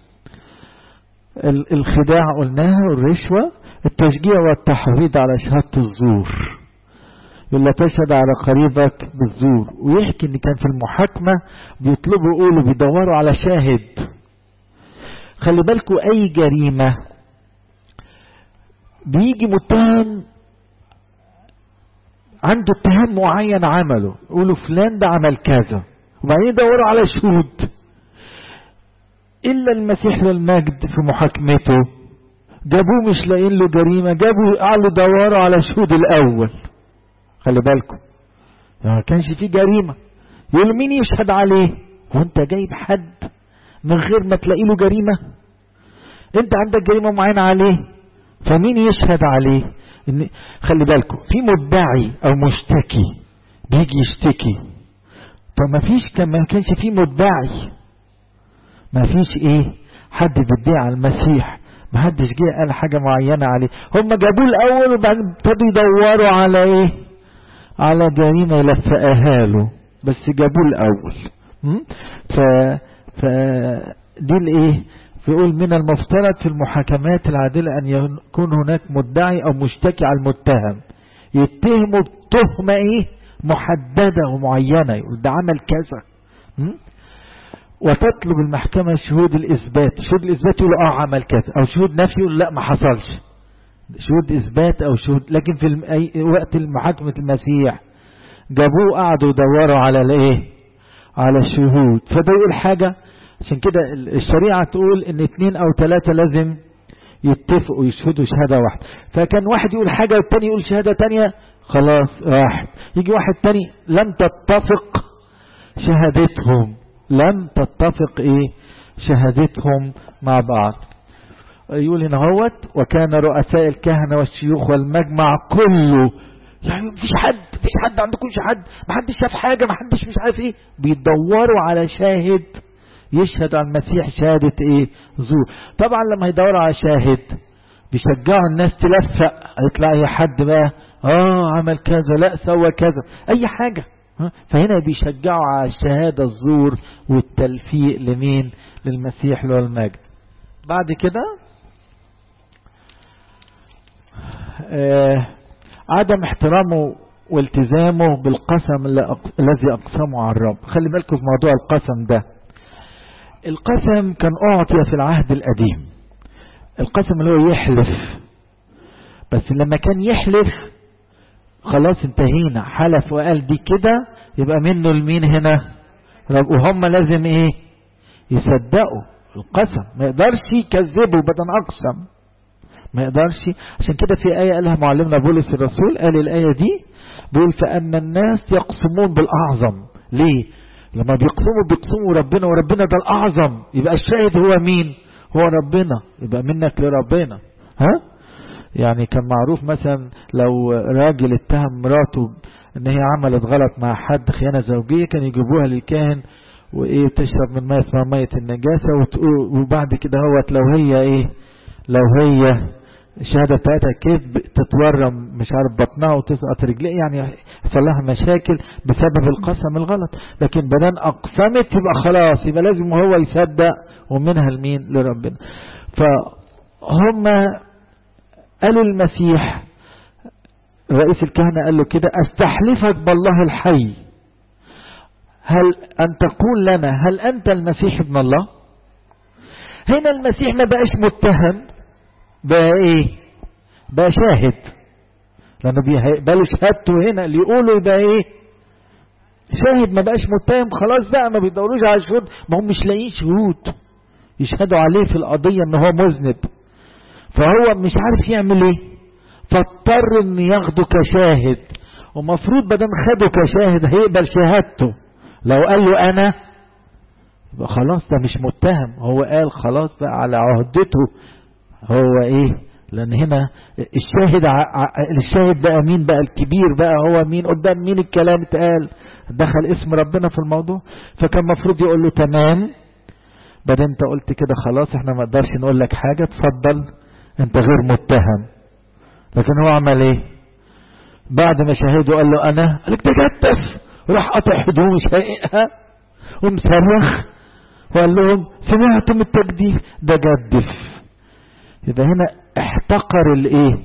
الخداع قلناها والرشوة التشجيع والتحريض على شهادة الزور يقول لا تشهد على قريبك بالزور ويحكي ان كان في المحاكمة بيطلبوا يقولوا بيدوروا على شاهد خلي بالكوا اي جريمة بيجي متهم عنده اتهام معين عمله يقولوا فلان ده عمل كذا وبعدين يدوروا على شهود إلا المسيح للمجد في محاكمته جابوه مش لاقيين له جريمة جابوا قعدوا يدوروا على شهود الأول خلي بالكم ما كانش فيه جريمة يقول مين يشهد عليه وانت جايب حد من غير ما تلاقي له جريمة انت عندك جريمة معينة عليه فمين يشهد عليه إن خلي بالكم في مدعي او مشتكي بيجي يشتكي فما فيش كان ما كانش في مدعي ما فيش ايه حد بيدعي على المسيح ما حدش جه قال حاجة معينة عليه هم جابوه الاول وبعدين ابتدوا يدوروا على ايه على جريمة يلفقها له بس جابوه الاول ف ف دي الايه بيقول من المفترض في المحاكمات العادلة أن يكون هناك مدعي أو مشتكي على المتهم يتهموا بتهمة إيه محددة ومعينة يقول ده عمل كذا وتطلب المحكمة شهود الإثبات شهود الإثبات يقول آه عمل كذا أو شهود نفي يقول لا ما حصلش شهود إثبات أو شهود لكن في أي وقت محاكمة المسيح جابوه قعدوا يدوروا على الإيه على الشهود فده يقول حاجة عشان كده الشريعة تقول ان اتنين او تلاتة لازم يتفقوا يشهدوا شهادة واحدة فكان واحد يقول حاجة والتاني يقول شهادة تانية خلاص واحد يجي واحد تاني لم تتفق شهادتهم لم تتفق ايه شهادتهم مع بعض يقول هنا هوت وكان رؤساء الكهنة والشيوخ والمجمع كله يعني مفيش حد مفيش حد عندكم حد محدش شاف حاجة محدش مش عارف ايه بيدوروا على شاهد يشهد على المسيح شهادة ايه زور طبعا لما يدوروا على شاهد بيشجعوا الناس تلفق يطلع اي حد بقى اه عمل كذا لا سوى كذا اي حاجة فهنا بيشجعوا على الشهادة الزور والتلفيق لمين للمسيح له المجد بعد كده آه عدم احترامه والتزامه بالقسم الذي اقسمه على الرب خلي بالكم في موضوع القسم ده القسم كان أعطي في العهد القديم القسم اللي هو يحلف بس لما كان يحلف خلاص انتهينا حلف وقال دي كده يبقى منه لمين هنا وهم لازم ايه يصدقوا القسم ما يقدرش يكذبوا بدل اقسم ما يقدرش عشان كده في آية قالها معلمنا بولس الرسول قال الآية دي بيقول فأن الناس يقسمون بالأعظم ليه لما بيقسموا بيقسموا ربنا وربنا ده الأعظم يبقى الشاهد هو مين هو ربنا يبقى منك لربنا ها يعني كان معروف مثلا لو راجل اتهم مراته ان هي عملت غلط مع حد خيانة زوجية كان يجيبوها للكاهن وايه تشرب من ميه اسمها ميه النجاسة وبعد كده هوت لو هي ايه لو هي الشهادة بتاعتها كذب تتورم مش عارف بطنها وتسقط رجليه يعني يحصل لها مشاكل بسبب القسم الغلط لكن بدل أقسمت يبقى خلاص يبقى لازم هو يصدق ومنها لمين لربنا فهم قالوا المسيح رئيس الكهنة قال له كده استحلفك بالله الحي هل أن تقول لنا هل أنت المسيح ابن الله هنا المسيح ما بقاش متهم بقى ايه بقى شاهد لانه بيقبلوا شهادته هنا اللي يقولوا يبقى ايه شاهد ما بقاش متهم خلاص بقى ما بيدوروش على شهود ما هم مش لاقيين شهود يشهدوا عليه في القضية ان هو مذنب فهو مش عارف يعمل ايه فاضطر ان ياخده كشاهد ومفروض بدل خده كشاهد هيقبل شهادته لو قال له انا يبقى خلاص ده مش متهم هو قال خلاص بقى على عهدته هو ايه لان هنا الشاهد ع... الشاهد بقى مين بقى الكبير بقى هو مين قدام مين الكلام اتقال دخل اسم ربنا في الموضوع فكان المفروض يقول له تمام بعدين انت قلت كده خلاص احنا ما نقدرش نقول لك حاجة اتفضل انت غير متهم لكن هو عمل ايه بعد ما شاهده قال له انا قال لك تجتف راح قطع هدومه شايقها ومصرخ وقال لهم سمعتم التجديف ده جدف يبقى هنا احتقر الايه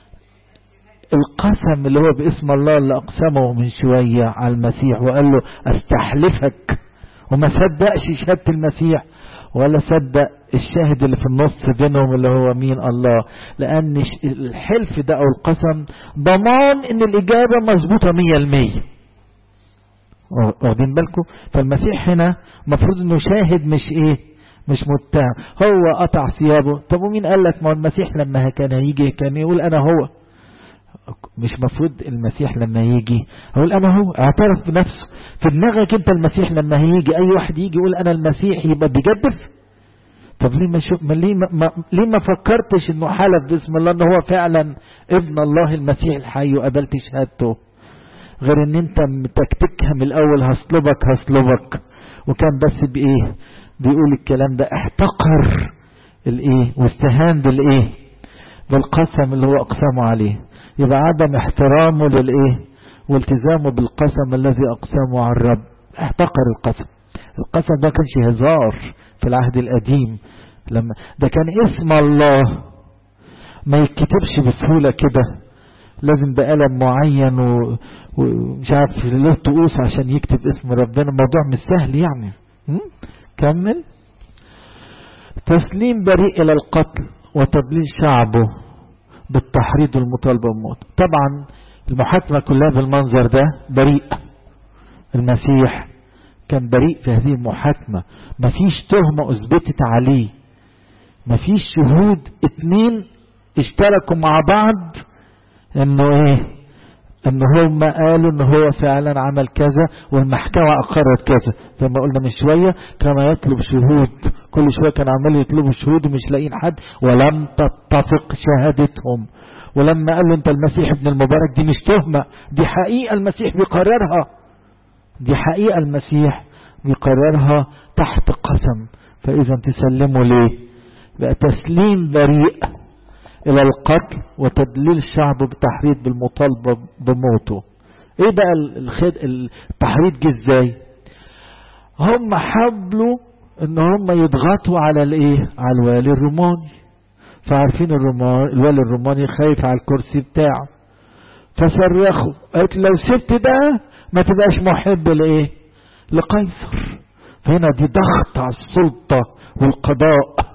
القسم اللي هو باسم الله اللي اقسمه من شوية على المسيح وقال له استحلفك وما صدقش شهادة المسيح ولا صدق الشاهد اللي في النص بينهم اللي هو مين الله لان الحلف ده او القسم ضمان ان الاجابة مظبوطة مية المية واخدين بالكم فالمسيح هنا مفروض انه شاهد مش ايه مش متهم هو قطع ثيابه طب ومين قال لك ما المسيح لما كان يجي كان يقول انا هو مش مفروض المسيح لما يجي يقول انا هو اعترف بنفسه في دماغك انت المسيح لما هيجي اي واحد يجي يقول انا المسيح يبقى بيجدف طب ليه ما شوف ما ليه ما, ما ليه ما فكرتش انه حلف باسم الله ان هو فعلا ابن الله المسيح الحي وقبلت شهادته غير ان انت متكتكها من الاول هصلبك هصلبك وكان بس بايه بيقول الكلام ده احتقر الايه واستهان بالايه بالقسم اللي هو اقسمه عليه يبقى عدم احترامه للايه والتزامه بالقسم الذي اقسمه على الرب احتقر القسم القسم ده كانش هزار في العهد القديم لما ده كان اسم الله ما يتكتبش بسهولة كده لازم بقلم معين و... ومش عارف له طقوس عشان يكتب اسم ربنا الموضوع مش سهل يعني م? كمل تسليم بريء الى القتل وتضليل شعبه بالتحريض والمطالبة بالموت طبعا المحاكمة كلها بالمنظر ده بريء المسيح كان بريء في هذه المحاكمة مفيش تهمة اثبتت عليه مفيش شهود اتنين اشتركوا مع بعض انه ايه ان هم قالوا ان هو فعلا عمل كذا والمحكمة اقرت كذا زي ما قلنا من شوية كما يطلب شهود كل شوية كان عمال يطلبوا شهود ومش لاقيين حد ولم تتفق شهادتهم ولما قال له انت المسيح ابن المبارك دي مش تهمة دي حقيقة المسيح بيقررها دي حقيقة المسيح بيقررها تحت قسم فاذا تسلموا ليه بقى تسليم بريء الى القتل وتدليل الشعب بتحريض بالمطالبة بموته ايه بقى الخد... التحريض جه ازاي هم حاولوا ان هم يضغطوا على الايه على الوالي الروماني فعارفين الرومان الوالي الروماني خايف على الكرسي بتاعه فصرخوا قالت لو سبت ده ما تبقاش محب لايه لقيصر فهنا دي ضغط على السلطة والقضاء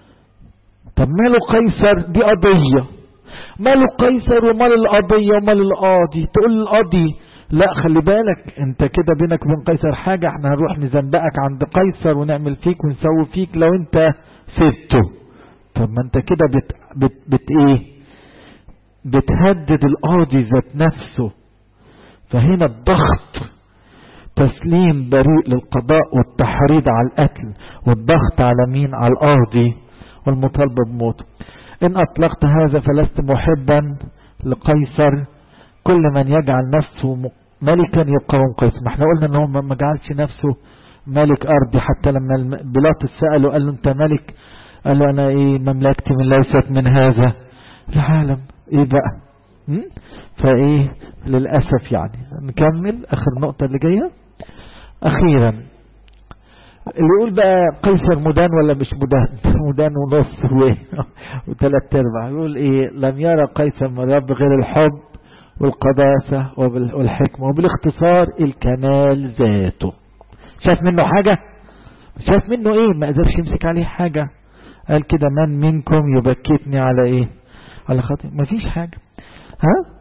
طب ماله قيصر دي قضية ماله قيصر ومال القضية ومال القاضي تقول القاضي لا خلي بالك انت كده بينك وبين قيصر حاجة احنا هنروح نزنبقك عند قيصر ونعمل فيك ونسوي فيك لو انت سبته طب ما انت كده بت, بت, بت ايه بتهدد القاضي ذات نفسه فهنا الضغط تسليم بريء للقضاء والتحريض على القتل والضغط على مين على القاضي والمطالبة بموته إن أطلقت هذا فلست محبا لقيصر كل من يجعل نفسه ملكا يقاوم قيصر ما احنا قلنا ان هو ما جعلش نفسه ملك أرضي حتى لما بيلاطس سأله قال له أنت ملك قال له أنا إيه مملكتي من ليست من هذا العالم إيه بقى م? فإيه للأسف يعني نكمل آخر نقطة اللي جاية أخيرا اللي يقول بقى قيصر مدان ولا مش مدان مدان ونص وثلاث ارباع يقول ايه لم يرى قيصر من رب غير الحب والقداسة والحكمة وبالاختصار الكمال ذاته شاف منه حاجة شاف منه ايه ما قدرش يمسك عليه حاجة قال كده من منكم يبكتني على ايه على خاطر مفيش حاجة ها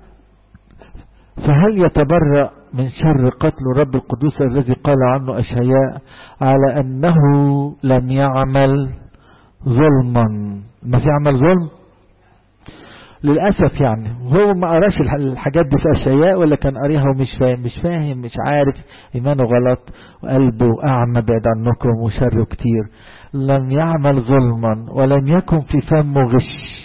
فهل يتبرأ من شر قتل رب القدوس الذي قال عنه أشهياء على أنه لم يعمل ظلما ما في عمل ظلم للأسف يعني هو ما قراش الحاجات دي في أشياء ولا كان قاريها ومش فاهم مش فاهم مش عارف إيمانه غلط وقلبه أعمى بعد عنكم وشره كتير لم يعمل ظلما ولم يكن في فمه غش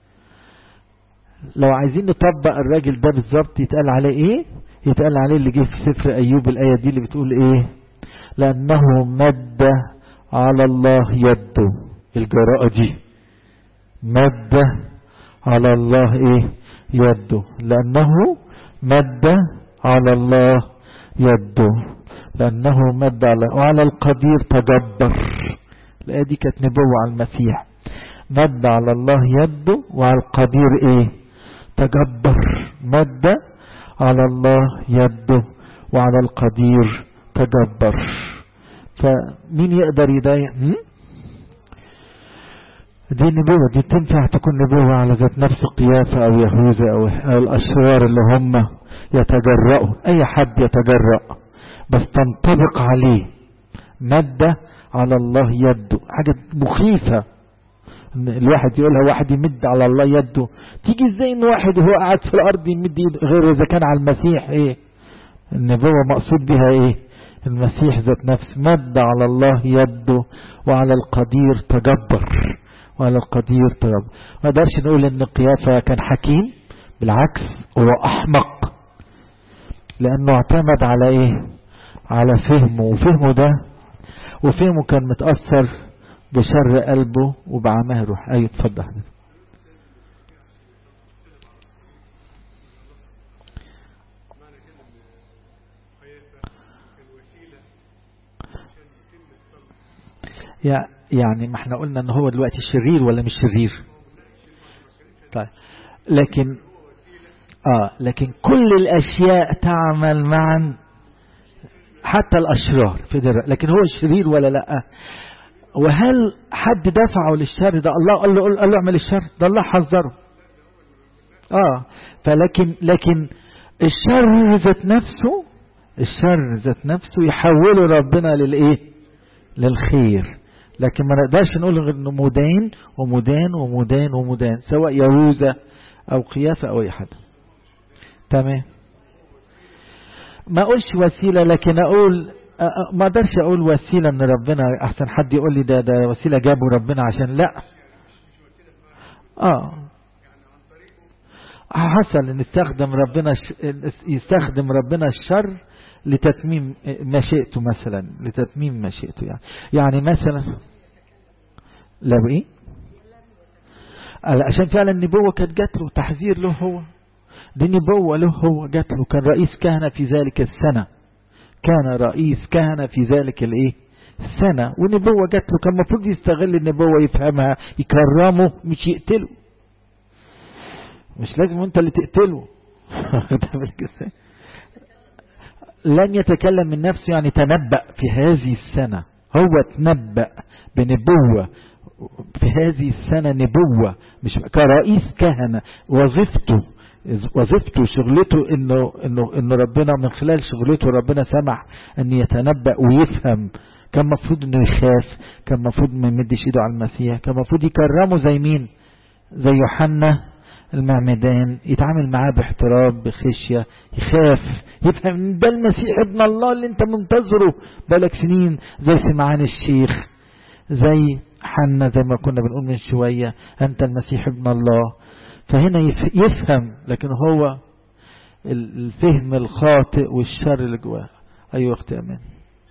لو عايزين نطبق الراجل ده بالظبط يتقال عليه ايه يتقال عليه اللي جه في سفر ايوب الايه دي اللي بتقول ايه لانه مد على الله يده الجراءه دي مد على الله ايه يده لانه مد على الله يده لانه مد على وعلى القدير تجبر الايه دي كانت نبوه على المسيح مد على الله يده وعلى القدير ايه تجبر مد على الله يده وعلى القدير تجبر فمين يقدر يضايق دي نبوة دي تنفع تكون نبوة على ذات نفس قيافة او يهوذا او الاشرار اللي هم يتجرأوا اي حد يتجرأ بس تنطبق عليه مد على الله يده حاجة مخيفة الواحد يقولها واحد يمد على الله يده تيجي ازاي ان واحد وهو قاعد في الارض يمد يده غير اذا كان على المسيح ايه النبوة مقصود بها ايه المسيح ذات نفس مد على الله يده وعلى القدير تجبر وعلى القدير تجبر ما قدرش نقول ان قيافة كان حكيم بالعكس هو احمق لانه اعتمد على ايه على فهمه وفهمه ده وفهمه كان متأثر بشر قلبه وبعماه روح ايوه اتفضل يعني ما احنا قلنا ان هو دلوقتي شرير ولا مش شرير طيب لكن اه لكن كل الاشياء تعمل معا حتى الاشرار في در لكن هو شرير ولا لا وهل حد دفعه للشر ده الله قال له قال له اعمل الشر ده الله حذره اه فلكن لكن الشر ذات نفسه الشر ذات نفسه يحوله ربنا للايه للخير لكن ما نقدرش نقول غير انه مدان ومدان ومدان ومدان سواء يهوذا او قيافه او اي حد تمام ما اقولش وسيله لكن اقول ما اقدرش اقول وسيله ان ربنا احسن حد يقول لي ده ده وسيله جابه ربنا عشان لا اه حصل ان استخدم ربنا يستخدم ربنا الشر لتتميم مشيئته مثلا لتتميم مشيئته يعني يعني مثلا لا ايه عشان فعلا النبوة كانت جات له تحذير له هو دي نبوة له هو جات له كان رئيس كهنة في ذلك السنة كان رئيس كهنة في ذلك الايه السنة ونبوة جات له كان المفروض يستغل النبوة يفهمها يكرمه مش يقتله مش لازم انت اللي تقتله لن يتكلم من نفسه يعني تنبأ في هذه السنة هو تنبأ بنبوة في هذه السنة نبوة مش كرئيس كهنة وظيفته وظيفته شغلته انه انه انه ربنا من خلال شغلته ربنا سمح ان يتنبأ ويفهم كان المفروض انه يخاف كان المفروض ما يمدش ايده على المسيح كان المفروض يكرمه زي مين زي يوحنا المعمدان يتعامل معاه باحترام بخشية يخاف يفهم ان ده المسيح ابن الله اللي انت منتظره بالك سنين زي سمعان الشيخ زي حنا زي ما كنا بنقول من شوية انت المسيح ابن الله فهنا يفهم لكن هو الفهم الخاطئ والشر اللي جواه ايوه اختي امان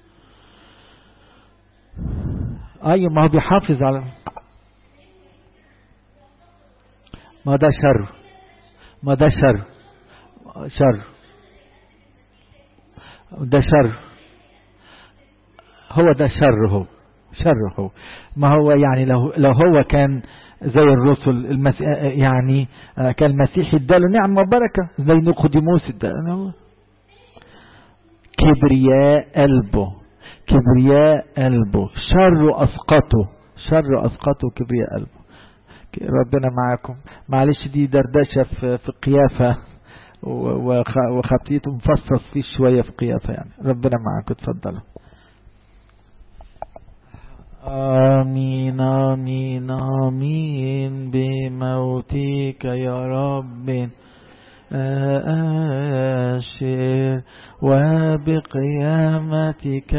ايوه ما هو بيحافظ على ما ده شر ما ده شر شر ده شر هو ده شر هو شر هو ما هو يعني لو لو هو كان زي الرسل المسيح يعني كان المسيح اداله نعمة وبركة زي نيقوديموس اداله كبرياء قلبه كبرياء قلبه شر اسقطه شر اسقطه كبرياء قلبه ربنا معاكم معلش دي دردشة في, في قيافة وخطيته مفصص فيه شوية في قيافة يعني ربنا معاكم اتفضلوا آمين آمين آمين بما موتك يا رب أشر وبقيامتك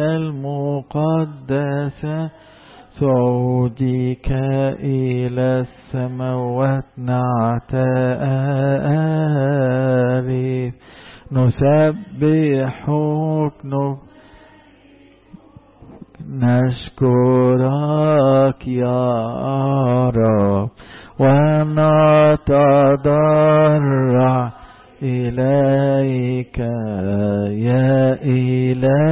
المقدسة صعودك إلى السماوات نعترف نسبحك نشكرك يا رب ونتضرع إليك يا إله